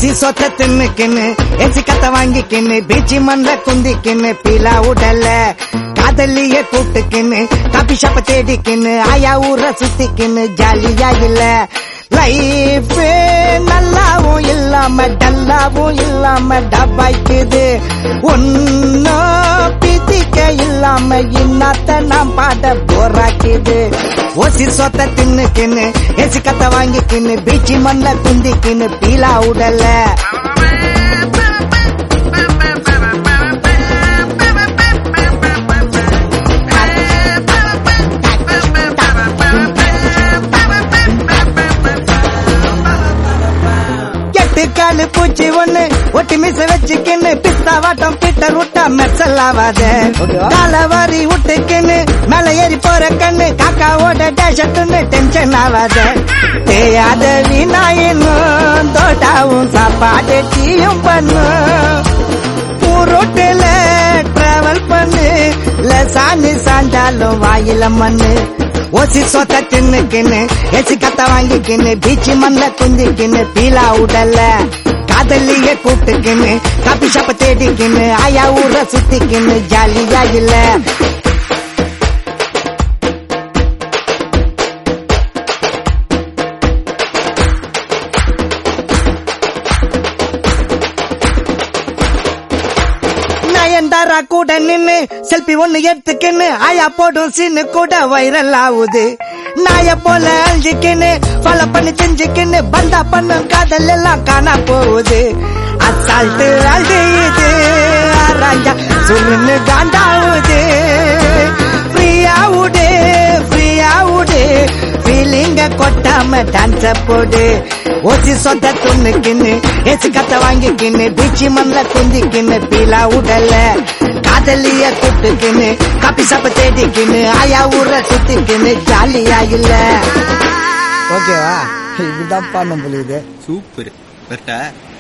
ஓசி சொத்த தின்னுக்கின்னு ஏசி கத்த வாங்கிக்கின்னு பீச்சி மண்ல குந்திக்கின்னு பீலா உடல காதலிய கூட்டுக்கின்னு காபி ஷாப்ப தேடிக்கின்னு ஆயா ஊர சுத்திக்கின்னு ஜாலியா இல்ல லைஃப் நல்லாவும் இல்லாம டல்லாவும் இல்லாம டபாய்க்குது ஒன்னும் பிதிக்க இல்லாம இன்னாத்த நாம் பாட போராக்கிது ஓசி சொத்த தின்னுக்கின்னு ஏசி கத்த வாங்கிக்கின்னு பீச்சி மண்ல குந்திக்கின்னு பீலா உடல எட்டு காலு பூச்சி ஒண்ணு ஒட்டி மிச வச்சுக்கின்னு பிஸ்தா வாட்டம் பீட்டர் விட்டா மெர்சல்லாவாத காலவாரி விட்டுக்கின்னு மேல ஏறி போற கண்ணு காக்காவோட டேஷத்துன்னு டென்ஷன் ஆவாத தேயாத வீணாயினும் தோட்டாவும் சாப்பாடு டீயும் பண்ணும் ரோட்டில டிராவல் பண்ணு லசானி சாஞ்சாலும் வாயில மண்ணு ஓசி சொத்த தின்னுக்கின்னு ஏசி கத்த வாங்கிக்கின்னு பீச்சி மண்ல குந்திக்கின்னு பீலா உடல காதலிய கூப்பிட்டுக்கின்னு காபி ஷாப்ப தேடிக்கின்னு ஆயா ஊர சுத்திக்கின்னு ஜாலியா இல்ல நயன்தாரா கூட நின்னு செல்ஃபி ஒண்ணு எடுத்துக்கின்னு ஆயா போடும் சீனு கூட வைரல் ஆகுது நாய போல அழிஞ்சுக்கின்னு ஃபாலோ பண்ணி செஞ்சுக்கின்னு பந்தா பண்ணும் காதல் எல்லாம் காணா போகுது அசால்ட்டு அழுது ராஜா சுருன்னு காண்டாவுது ஃப்ரீயா விடு ஃப்ரீயா விடு ஃபீலிங்க கொட்டாம டான்ஸ போடு ஓசி சொத்த துண்ணுக்கின்னு ஏசி கத்த வாங்கிக்கின்னு பீச்சி மண்ல குந்திக்கின்னு பீலா உடல காதலிய கூட்டுக்கின்னு காப்பி சாப்ப தேடிக்கின்னு ஆயா ஊர சுத்திக்கின்னு ஜாலியா இல்ல ஓகேவா இப்படிதான் பாடணும் போல இது சூப்பர் கரெக்டா